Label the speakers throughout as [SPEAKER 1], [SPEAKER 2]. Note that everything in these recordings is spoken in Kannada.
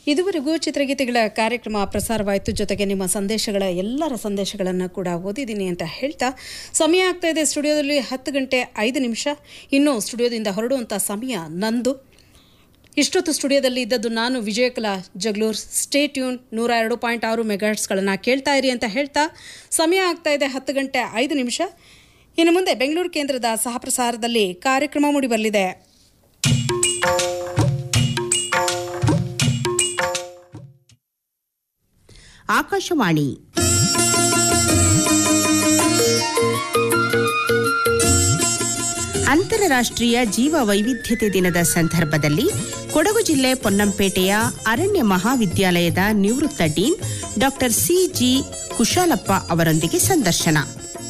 [SPEAKER 1] ಇದುವರೆಗೂ ಚಿತ್ರಗೀತೆಗಳ ಕಾರ್ಯಕ್ರಮ ಪ್ರಸಾರವಾಯಿತು ಜೊತೆಗೆ ನಿಮ್ಮ ಸಂದೇಶಗಳ ಎಲ್ಲರ ಸಂದೇಶಗಳನ್ನು ಕೂಡ ಓದಿದ್ದೀನಿ ಅಂತ ಹೇಳ್ತಾ ಸಮಯ ಆಗ್ತಾ ಇದೆ ಸ್ಟುಡಿಯೋದಲ್ಲಿ ಹತ್ತು ಗಂಟೆ ಐದು ನಿಮಿಷ ಇನ್ನು ಸ್ಟುಡಿಯೋದಿಂದ ಹೊರಡುವಂಥ ಸಮಯ ನಂದು ಇಷ್ಟೊತ್ತು ಸ್ಟುಡಿಯೋದಲ್ಲಿ ಇದ್ದದ್ದು ನಾನು ವಿಜಯಕಲಾ ಜಗ್ಲೂರ್ ಸ್ಟೇ ಟ್ಯೂನ್ ನೂರ ಎರಡು ಪಾಯಿಂಟ್ ಆರು ಮೆಗಾಟ್ಸ್ಗಳನ್ನು ಕೇಳ್ತಾ ಇರಿ ಅಂತ ಹೇಳ್ತಾ ಸಮಯ ಆಗ್ತಾ ಇದೆ ಹತ್ತು ಗಂಟೆ ಐದು ನಿಮಿಷ ಇನ್ನು ಮುಂದೆ ಬೆಂಗಳೂರು ಕೇಂದ್ರದ ಸಹಪ್ರಸಾರದಲ್ಲಿ ಕಾರ್ಯಕ್ರಮ ಮೂಡಿಬರಲಿದೆ
[SPEAKER 2] ಆಕಾಶವಾಣಿ ಅಂತಾರಾಷ್ಟ್ರೀಯ ಜೀವ ವೈವಿಧ್ಯತೆ ದಿನದ ಸಂದರ್ಭದಲ್ಲಿ ಕೊಡಗು ಜಿಲ್ಲೆ ಪೊನ್ನಂಪೇಟೆಯ ಅರಣ್ಯ ಮಹಾವಿದ್ಯಾಲಯದ ನಿವೃತ್ತ ಡೀನ್ ಡಾಕ್ಟರ್ ಸಿಜಿ ಕುಶಾಲಪ್ಪ ಅವರೊಂದಿಗೆ ಸಂದರ್ಶನ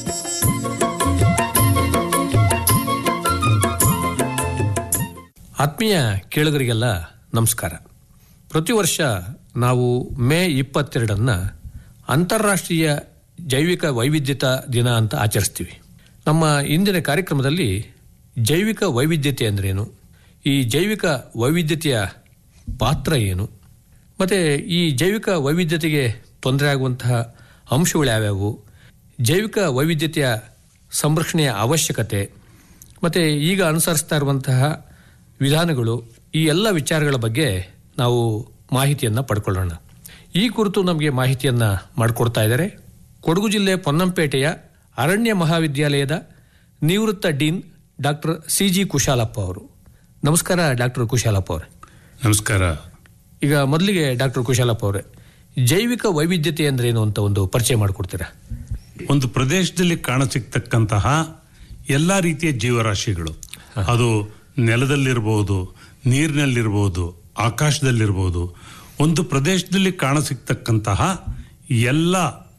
[SPEAKER 3] ಆತ್ಮೀಯ ಕೇಳುಗರಿಗೆಲ್ಲ ನಮಸ್ಕಾರ ಪ್ರತಿ ವರ್ಷ ನಾವು ಮೇ ಇಪ್ಪತ್ತೆರಡನ್ನ ಅಂತಾರಾಷ್ಟ್ರೀಯ ಜೈವಿಕ ವೈವಿಧ್ಯತಾ ದಿನ ಅಂತ ಆಚರಿಸ್ತೀವಿ ನಮ್ಮ ಇಂದಿನ ಕಾರ್ಯಕ್ರಮದಲ್ಲಿ ಜೈವಿಕ ವೈವಿಧ್ಯತೆ ಅಂದ್ರೇನು ಈ ಜೈವಿಕ ವೈವಿಧ್ಯತೆಯ ಪಾತ್ರ ಏನು ಮತ್ತು ಈ ಜೈವಿಕ ವೈವಿಧ್ಯತೆಗೆ ತೊಂದರೆ ಆಗುವಂತಹ ಅಂಶಗಳು ಯಾವ್ಯಾವು ಜೈವಿಕ ವೈವಿಧ್ಯತೆಯ ಸಂರಕ್ಷಣೆಯ ಅವಶ್ಯಕತೆ ಮತ್ತು ಈಗ ಅನುಸರಿಸ್ತಾ ಇರುವಂತಹ ವಿಧಾನಗಳು ಈ ಎಲ್ಲ ವಿಚಾರಗಳ ಬಗ್ಗೆ ನಾವು ಮಾಹಿತಿಯನ್ನು ಪಡ್ಕೊಳ್ಳೋಣ ಈ ಕುರಿತು ನಮಗೆ ಮಾಹಿತಿಯನ್ನು ಮಾಡಿಕೊಡ್ತಾ ಇದ್ದಾರೆ ಕೊಡಗು ಜಿಲ್ಲೆ ಪೊನ್ನಂಪೇಟೆಯ ಅರಣ್ಯ ಮಹಾವಿದ್ಯಾಲಯದ ನಿವೃತ್ತ dean doctor C G Kushalappa ಅವರು ನಮಸ್ಕಾರ ಡಾಕ್ಟರ್ ಕುಶಾಲಪ್ಪ ಅವರೇ
[SPEAKER 4] ನಮಸ್ಕಾರ
[SPEAKER 3] ಈಗ ಮೊದಲಿಗೆ ಡಾಕ್ಟರ್ ಕುಶಾಲಪ್ಪ ಅವರೇ ಜೈವಿಕ ವೈವಿಧ್ಯತೆ ಅಂದ್ರೇನು ಅಂತ ಒಂದು ಪರಿಚಯ ಮಾಡಿಕೊಡ್ತೀರಾ
[SPEAKER 4] ಒಂದು ಪ್ರದೇಶದಲ್ಲಿ ಕಾಣಸಿಗ್ತಕ್ಕಂತಹ ಎಲ್ಲ ರೀತಿಯ ಜೀವರಾಶಿಗಳು ಅದು ನೆಲದಲ್ಲಿರ್ಬೋದು ನೀರಿನಲ್ಲಿರ್ಬೋದು ಆಕಾಶದಲ್ಲಿರ್ಬೋದು ಒಂದು ಪ್ರದೇಶದಲ್ಲಿ ಕಾಣಸಿಗ್ತಕ್ಕಂತಹ ಎಲ್ಲ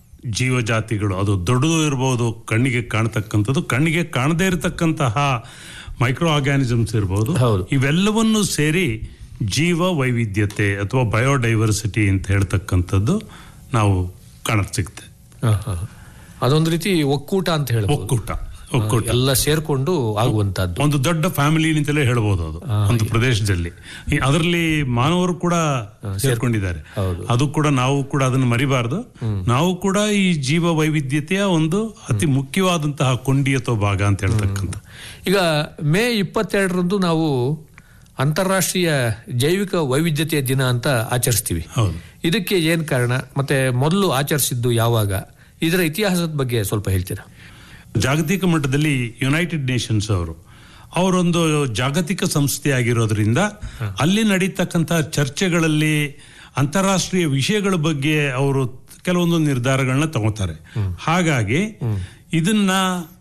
[SPEAKER 4] ಜೀವಜಾತಿಗಳು ಅದು ದೊಡ್ಡದು ಇರ್ಬೋದು ಕಣ್ಣಿಗೆ ಕಾಣತಕ್ಕಂಥದ್ದು ಕಣ್ಣಿಗೆ ಕಾಣದೇ ಇರತಕ್ಕಂತಹ ಮೈಕ್ರೋ ಆರ್ಗ್ಯಾನಿಸಮ್ಸ್ ಇರ್ಬೋದು
[SPEAKER 3] ಹೌದು.
[SPEAKER 4] ಇವೆಲ್ಲವನ್ನು ಸೇರಿ ಜೀವ ವೈವಿಧ್ಯತೆ ಅಥವಾ ಬಯೋಡೈವರ್ಸಿಟಿ ಅಂತ ಹೇಳ್ತಕ್ಕಂಥದ್ದು ನಾವು ಕಾಣಕ್ ಸಿಗ್ತೆ
[SPEAKER 3] ಹ, ಹ. ಅದೊಂದು ರೀತಿ ಒಕ್ಕೂಟ ಅಂತ ಹೇಳ್ಬೋದು
[SPEAKER 4] ಒಕ್ಕೂಟ ಒಕ್ಕೂಟ
[SPEAKER 3] ಎಲ್ಲ ಸೇರ್ಕೊಂಡು ಆಗುವಂತದ್ದು
[SPEAKER 4] ಒಂದು ದೊಡ್ಡ ಫ್ಯಾಮಿಲಿ ಅಂತಲೇ ಹೇಳ್ಬೋದು ಅದು ಒಂದು ಪ್ರದೇಶದಲ್ಲಿ ಈ- ಅದರಲ್ಲಿ ಮಾನವರು ಕೂಡ ಸೇರ್ಕೊಂಡಿದ್ದಾರೆ
[SPEAKER 3] ಹೌದು.
[SPEAKER 4] ಅದು ಕೂಡ ನಾವು ಕೂಡ ಅದನ್ನು ಮರಿಬಾರ್ದು ನಾವು ಕೂಡ ಈ ಜೀವ ವೈವಿಧ್ಯತೆಯ ಒಂದು ಅತಿ ಮುಖ್ಯವಾದಂತಹ ಕೊಂಡಿ ಅಥವಾ ಭಾಗ ಅಂತ ಹೇಳ್ತಕ್ಕಂಥ
[SPEAKER 3] ಈಗ ಮೇ ಇಪ್ಪತ್ತೆರಡರಂದು ನಾವು ಅಂತಾರಾಷ್ಟ್ರೀಯ ಜೈವಿಕ ವೈವಿಧ್ಯತೆಯ ದಿನ ಅಂತ ಆಚರಿಸ್ತೀವಿ
[SPEAKER 4] ಹೌದು
[SPEAKER 3] ಇದಕ್ಕೆ ಏನ್ ಕಾರಣ ಮತ್ತೆ ಮೊದಲು ಆಚರಿಸಿದ್ದು ಯಾವಾಗ ಇದರ ಇತಿಹಾಸದ ಬಗ್ಗೆ ಸ್ವಲ್ಪ ಹೇಳ್ತೀರಾ
[SPEAKER 4] ಜಾಗತಿಕ ಮಟ್ಟದಲ್ಲಿ ಯುನೈಟೆಡ್ ನೇಷನ್ಸ್ ಅವರು ಅವರೊಂದು ಜಾಗತಿಕ ಸಂಸ್ಥೆ ಆಗಿರೋದ್ರಿಂದ ಅಲ್ಲಿ ನಡೀತಕ್ಕಂಥ ಚರ್ಚೆಗಳಲ್ಲಿ ಅಂತಾರಾಷ್ಟ್ರೀಯ ವಿಷಯಗಳ ಬಗ್ಗೆ ಅವರು ಕೆಲವೊಂದು ನಿರ್ಧಾರಗಳನ್ನ ತಗೋತಾರೆ ಹಾಗಾಗಿ ಇದನ್ನ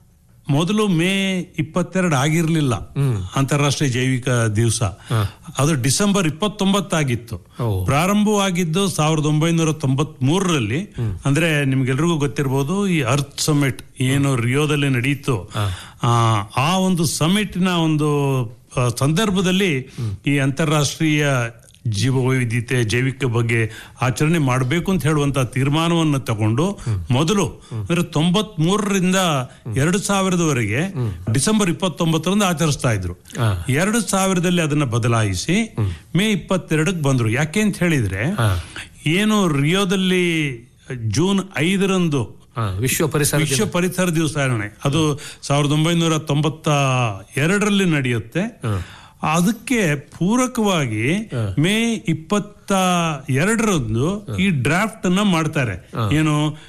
[SPEAKER 4] ಮೊದಲು ಮೇ ಇಪ್ಪತ್ತೆರಡು ಆಗಿರ್ಲಿಲ್ಲ ಅಂತಾರಾಷ್ಟ್ರೀಯ ಜೈವಿಕ ದಿವಸ ಅದು ಡಿಸೆಂಬರ್ ಇಪ್ಪತ್ತೊಂಬತ್ತಾಗಿತ್ತು
[SPEAKER 3] ಓ.
[SPEAKER 4] ಪ್ರಾರಂಭವಾಗಿದ್ದು ಸಾವಿರದ ಒಂಬೈನೂರ ತೊಂಬತ್ ಮೂರರಲ್ಲಿ ಅಂದ್ರೆ ನಿಮ್ಗೆಲ್ರಿಗೂ ಗೊತ್ತಿರಬಹುದು ಈ ಅರ್ತ್ ಸಮಿಟ್ ಏನು ರಿಯೋದಲ್ಲಿ ನಡೆಯಿತು ಆ, ಆ ಒಂದು ಸಮಿಟ್ನ ಒಂದು ಆ, ಸಂದರ್ಭದಲ್ಲಿ ಈ ಅಂತಾರಾಷ್ಟ್ರೀಯ ಜೀವ ವೈವಿಧ್ಯತೆ ಜೈವಿಕ ಬಗ್ಗೆ ಆಚರಣೆ ಮಾಡಬೇಕು ಅಂತ ಹೇಳುವಂತ ತೀರ್ಮಾನವನ್ನು ತಗೊಂಡು ಮೊದಲು ಅಂದ್ರೆ ತೊಂಬತ್ ಮೂರರಿಂದ ಎರಡು ಸಾವಿರದವರೆಗೆ ಡಿಸೆಂಬರ್ ಇಪ್ಪತ್ತೊಂಬತ್ತರಂದು ಆಚರಿಸ್ತಾ ಇದ್ರು
[SPEAKER 3] ಹಾ.
[SPEAKER 4] ಎರಡು ಸಾವಿರದಲ್ಲಿ ಅದನ್ನ ಬದಲಾಯಿಸಿ ಮೇ ಇಪ್ಪತ್ತೆರಡಕ್ಕೆ ಬಂದ್ರು ಯಾಕೆ ಅಂತ ಹೇಳಿದ್ರೆ
[SPEAKER 3] ಹಾ.
[SPEAKER 4] ಏನು ರಿಯೋದಲ್ಲಿ ಜೂನ್ ಐದರಂದು
[SPEAKER 3] ಹ, ವಿಶ್ವ ಪರಿಸರ
[SPEAKER 4] ವಿಶ್ವ ಪರಿಸರ ದಿವಸಾಚರಣೆ ಅದು ಸಾವಿರದ ಒಂಬೈನೂರ ತೊಂಬತ್ತ ಎರಡರಲ್ಲಿ ನಡೆಯುತ್ತೆ ಅದಕ್ಕೆ ಪೂರಕವಾಗಿ ಮೇ ಇಪ್ಪತ್ತ ಎರಡರಂದು ಈ ಡ್ರಾಫ್ಟ್ ಅನ್ನ ಮಾಡ್ತಾರೆ ಏನು